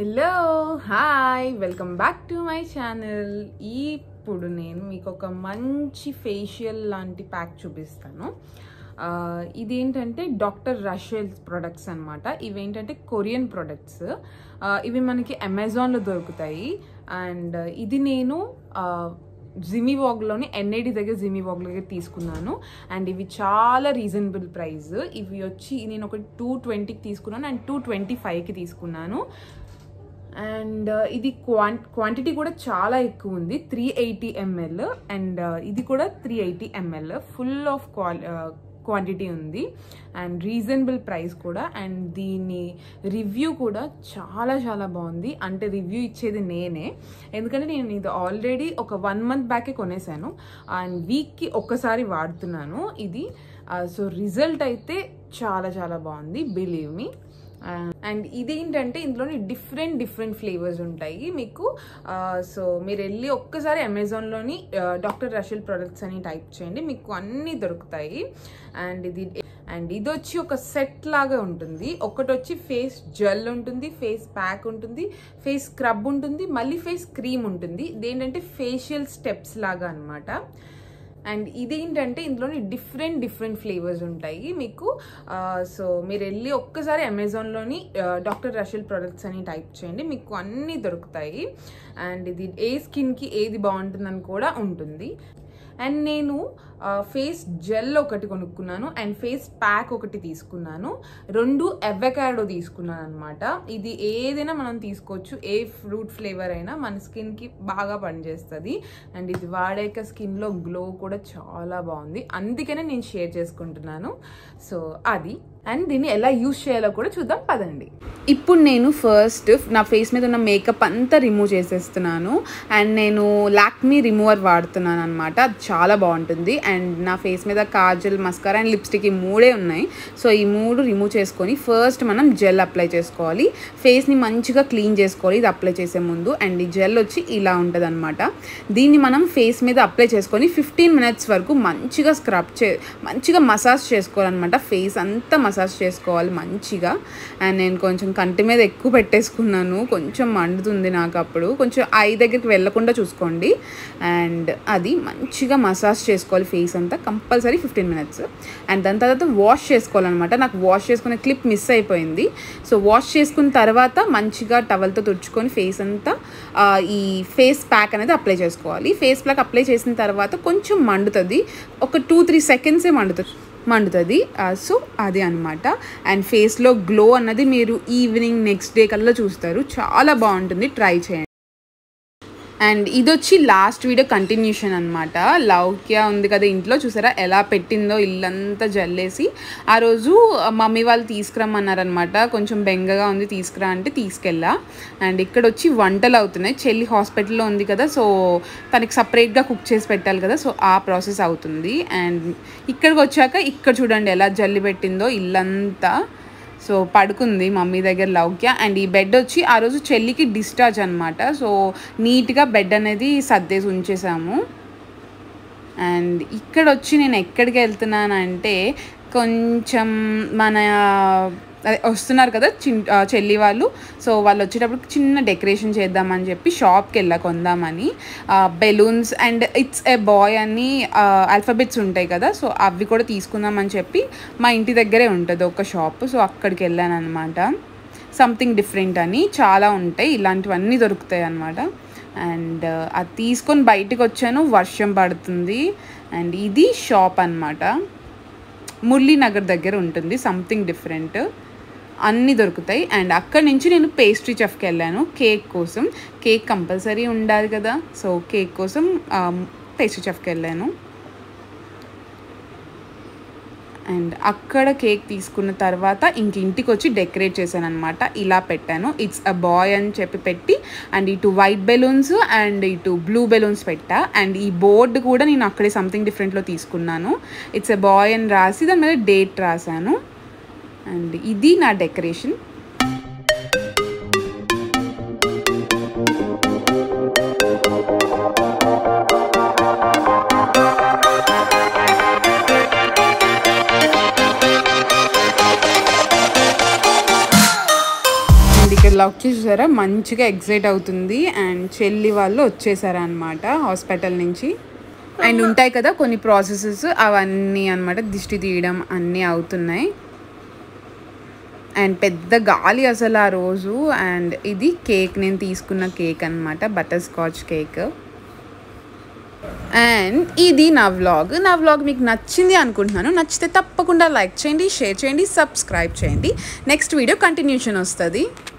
hello hi welcome back to my channel ఇప్పుడు నేను మీకు ఒక మంచి ఫేషియల్ లాంటి ప్యాక్ చూపిస్తాను ఆ, ఇదేంటంటే డాక్టర్ రషెల్స్ ప్రొడక్ట్స్ అనమాట ఇవేంటంటే కొరియన్ ప్రొడక్ట్స్ ఇవి మనకి అమెజాన్లో దొరుకుతాయి అండ్ ఇది నేను జిమీ వాగ్లోని ఎన్ఐడి దగ్గర జిమీ వాగ్ దగ్గర తీసుకున్నాను అండ్ ఇవి చాలా రీజనబుల్ ప్రైస్ ఇవి వచ్చి నేను ఒక టూ ట్వంటీకి తీసుకున్నాను అండ్ టూ ట్వంటీ ఫైవ్కి తీసుకున్నాను అండ్ ఇది క్వాన్ క్వాంటిటీ కూడా చాలా ఎక్కువ ఉంది త్రీ ఎయిటీ ఎంఎల్ అండ్ ఇది కూడా three eighty ML full of క్వాల్ క్వాంటిటీ ఉంది అండ్ రీజనబుల్ ప్రైస్ కూడా అండ్ దీని రివ్యూ కూడా చాలా చాలా బాగుంది అంటే రివ్యూ ఇచ్చేది నేనే ఎందుకంటే నేను ఇది ఆల్రెడీ ఒక వన్ మంత్ బ్యాకే కొనేసాను అండ్ వీక్కి ఒక్కసారి వాడుతున్నాను ఇది సో రిజల్ట్ అయితే చాలా చాలా బాగుంది బిలీవ్ మీ అండ్ ఇదేంటంటే ఇందులోని డిఫరెంట్ డిఫరెంట్ ఫ్లేవర్స్ ఉంటాయి మీకు సో మీరు వెళ్ళి ఒక్కసారి అమెజాన్లోని డాక్టర్ రషల్ ప్రొడక్ట్స్ అని టైప్ చేయండి మీకు అన్నీ దొరుకుతాయి అండ్ ఇది అండ్ ఇది వచ్చి ఒక సెట్ లాగా ఉంటుంది ఒకటి వచ్చి ఫేస్ జెల్ ఉంటుంది ఫేస్ ప్యాక్ ఉంటుంది ఫేస్ స్క్రబ్ ఉంటుంది మళ్ళీ ఫేస్ క్రీమ్ ఉంటుంది ఇదేంటంటే ఫేషియల్ స్టెప్స్ లాగా అనమాట అండ్ ఇదేంటంటే ఇందులోని డిఫరెంట్ డిఫరెంట్ ఫ్లేవర్స్ ఉంటాయి మీకు సో మీరు వెళ్ళి ఒక్కసారి అమెజాన్లోని డాక్టర్ రషల్ ప్రొడక్ట్స్ అని టైప్ చేయండి మీకు అన్నీ దొరుకుతాయి అండ్ ఇది ఏ స్కిన్కి ఏది బాగుంటుందని కూడా ఉంటుంది అండ్ నేను ఫేస్ జెల్ ఒకటి కొనుక్కున్నాను అండ్ ఫేస్ ప్యాక్ ఒకటి తీసుకున్నాను రెండు ఎవకాడో తీసుకున్నాను అనమాట ఇది ఏదైనా మనం తీసుకోవచ్చు ఏ ఫ్రూట్ ఫ్లేవర్ అయినా మన స్కిన్కి బాగా పనిచేస్తుంది అండ్ ఇది వాడాక స్కిన్లో గ్లో కూడా చాలా బాగుంది అందుకనే నేను షేర్ చేసుకుంటున్నాను సో అది అండ్ దీన్ని ఎలా యూస్ చేయాలో కూడా చూద్దాం పదండి ఇప్పుడు నేను ఫస్ట్ నా ఫేస్ మీద ఉన్న మేకప్ అంతా రిమూవ్ చేసేస్తున్నాను అండ్ నేను లాక్మీ రిమూవర్ వాడుతున్నాను అనమాట అది చాలా బాగుంటుంది అండ్ నా ఫేస్ మీద కాజల్ మస్కారా అండ్ లిప్స్టిక్ ఈ మూడే ఉన్నాయి సో ఈ మూడు రిమూవ్ చేసుకొని ఫస్ట్ మనం జెల్ అప్లై చేసుకోవాలి ఫేస్ని మంచిగా క్లీన్ చేసుకోవాలి ఇది అప్లై చేసే ముందు అండ్ ఈ జెల్ వచ్చి ఇలా ఉంటుంది అనమాట దీన్ని మనం ఫేస్ మీద అప్లై చేసుకొని ఫిఫ్టీన్ మినిట్స్ వరకు మంచిగా స్క్రబ్ చే మంచిగా మసాజ్ చేసుకోవాలన్నమాట ఫేస్ అంతా మసాజ్ చేసుకోవాలి మంచిగా అండ్ నేను కొంచెం కంటి మీద ఎక్కువ పెట్టేసుకున్నాను కొంచెం మండుతుంది నాకు అప్పుడు కొంచెం ఐ దగ్గరికి వెళ్ళకుండా చూసుకోండి అండ్ అది మంచిగా మసాజ్ చేసుకోవాలి ఫేస్ అంతా కంపల్సరీ ఫిఫ్టీన్ మినిట్స్ అండ్ దాని తర్వాత వాష్ చేసుకోవాలన్నమాట నాకు వాష్ చేసుకునే క్లిప్ మిస్ అయిపోయింది సో వాష్ చేసుకున్న తర్వాత మంచిగా టవల్తో తుడుచుకొని ఫేస్ అంతా ఆ, ఈ ఫేస్ ప్యాక్ అనేది అప్లై చేసుకోవాలి ఫేస్ ప్యాక్ అప్లై చేసిన తర్వాత కొంచెం మండుతుంది ఒక టూ త్రీ సెకండ్సే మండుతుంది మండుతుంది సో అది అనమాట అండ్ ఫేస్లో గ్లో అన్నది మీరు ఈవినింగ్ నెక్స్ట్ డే కల్లా చూస్తారు చాలా బాగుంటుంది ట్రై చేయండి అండ్ ఇది వచ్చి లాస్ట్ వీడియో కంటిన్యూషన్ అనమాట లౌక్య ఉంది కదా ఇంట్లో చూసారా ఎలా పెట్టిందో ఇల్లంతా జల్లేసి ఆ రోజు మమ్మీ వాళ్ళు తీసుకురమ్మన్నారనమాట కొంచెం బెంగగా ఉంది తీసుకురా అంటే తీసుకెళ్ళా అండ్ ఇక్కడ వచ్చి వంటలు అవుతున్నాయి చెల్లి హాస్పిటల్లో ఉంది కదా సో తనకి సపరేట్గా కుక్ చేసి పెట్టాలి కదా సో ఆ ప్రాసెస్ అవుతుంది అండ్ ఇక్కడికి వచ్చాక ఇక్కడ చూడండి ఎలా జల్లి పెట్టిందో ఇల్లంతా సో పడుకుంది మమ్మీ దగ్గర లౌక్య అండ్ ఈ బెడ్ వచ్చి ఆ రోజు చెల్లికి డిశ్చార్జ్ అనమాట సో నీట్గా బెడ్ అనేది సర్దేసి ఉంచేసాము అండ్ ఇక్కడ వచ్చి నేను ఎక్కడికి వెళ్తున్నానంటే కొంచెం మన అదే వస్తున్నారు కదా చిన్ ఆ, చెల్లి వాళ్ళు సో వాళ్ళు వచ్చేటప్పుడు చిన్న డెకరేషన్ చేద్దామని చెప్పి షాప్కి వెళ్ళా కొందామని balloons and it's a boy అని ఆల్ఫాబెట్స్ ఉంటాయి కదా సో అవి కూడా తీసుకుందామని చెప్పి మా ఇంటి దగ్గరే ఉంటుంది ఒక షాప్ సో అక్కడికి వెళ్ళాను అనమాట సంథింగ్ డిఫరెంట్ అని చాలా ఉంటాయి ఇలాంటివన్నీ దొరుకుతాయి అనమాట అండ్ అది తీసుకొని బయటకు వచ్చాను వర్షం పడుతుంది అండ్ ఇది షాప్ అనమాట మురళీనగర్ దగ్గర ఉంటుంది సంథింగ్ డిఫరెంట్ అన్నీ దొరుకుతాయి అండ్ అక్కడి నుంచి నేను పేస్ట్రీ చెఫ్కి వెళ్ళాను కేక్ కోసం కేక్ కంపల్సరీ ఉండాలి కదా సో కేక్ కోసం పేస్ట్రీ చెఫ్కి వెళ్ళాను అండ్ అక్కడ కేక్ తీసుకున్న తర్వాత ఇంక ఇంటికి వచ్చి డెకరేట్ చేశాను అనమాట ఇలా పెట్టాను ఇట్స్ అ బాయ్ అని చెప్పి పెట్టి అండ్ ఇటు వైట్ బెలూన్స్ అండ్ ఇటు బ్లూ బెలూన్స్ పెట్టా అండ్ ఈ బోర్డు కూడా నేను అక్కడే సంథింగ్ డిఫరెంట్లో తీసుకున్నాను ఇట్స్ ఎ బాయ్ అని రాసి దాని మీద డేట్ రాశాను అండ్ ఇది నా డెకరేషన్ అండ్ ఇక్కడ లాక్ చూసారా మంచిగా ఎగ్జైట్ అవుతుంది అండ్ చెల్లి వాళ్ళు వచ్చేసారు అనమాట హాస్పిటల్ నుంచి అండ్ ఉంటాయి కదా కొన్ని ప్రాసెసెస్ అవన్నీ అనమాట దిష్టి తీయడం అన్నీ అవుతున్నాయి అండ్ పెద్ద గాలి అసలు ఆ రోజు అండ్ ఇది కేక్ నేను తీసుకున్న కేక్ అనమాట బటర్ స్కాచ్ కేక్ అండ్ ఇది నా వ్లాగ్ నా వ్లాగ్ మీకు నచ్చింది అనుకుంటున్నాను నచ్చితే తప్పకుండా లైక్ చేయండి షేర్ చేయండి సబ్స్క్రైబ్ చేయండి నెక్స్ట్ వీడియో కంటిన్యూషన్ వస్తుంది